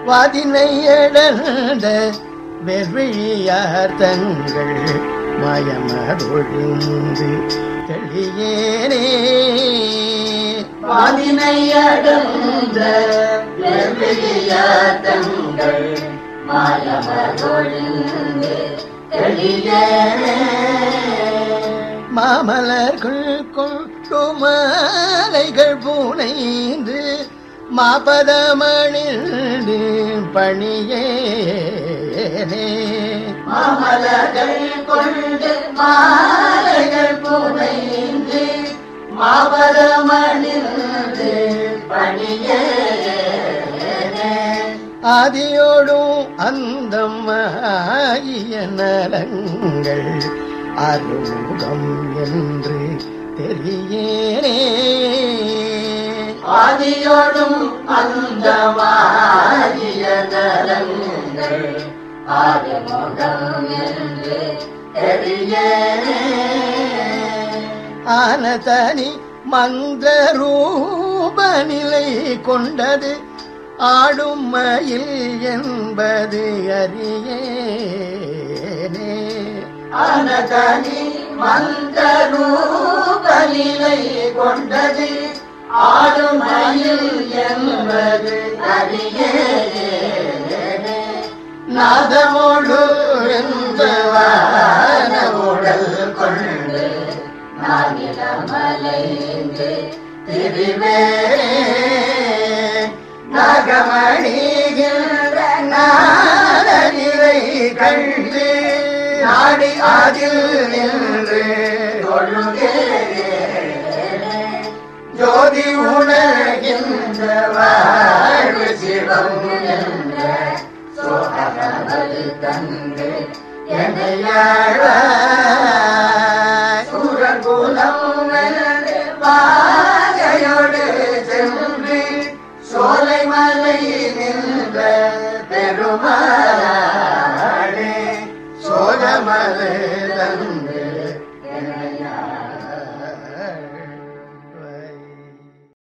வாதினை எழந்த வெவ்விழியார் தங்கள் மயமதொழிந்து தெளியேனே வாதினை அடர்ந்த வெவ்விழியாதங்கள் மாயமதொழிந்து தெளியேனே மாமலர்கள் கொண்டு மாலைகள் பூனைந்து மாபதமணிந்து பணியேனே மாமலர்கள் கொண்டு மாலைகள் புனைந்து மாபரமணிந்து பணியே ஆதியோடும் அந்தம் ஆகிய நலங்கள் அருமுகம் என்று தெரியேனே ஆதியோடும் அந்தமாகிய நலங்கள் ஆதிமுகம் என்று தெரியே ஆன தனி மந்திர ரூப நிலை கொண்டது ஆடும் மயில் என்பது அறியேனே அனதனி மந்த ரூபநிலை கொண்டது ஆடுமயில் என்பது அறியே நாதமோடு எந்த உடல் கொண்டு நாகிலமலைந்து திரிவே நகமணிகின்ற நாடனிலை கண்டு நாடி அதில் நின்று தொழுகே ஜோதி உணர்கின்ற வாழ்வு சிவம் என்ற சோகமது தந்து என்னையாழ்வாய் சூரகுலம் பாகையோடு சென்று சோலை மலை நின்ற பெருமாளே சோகமலை தந்து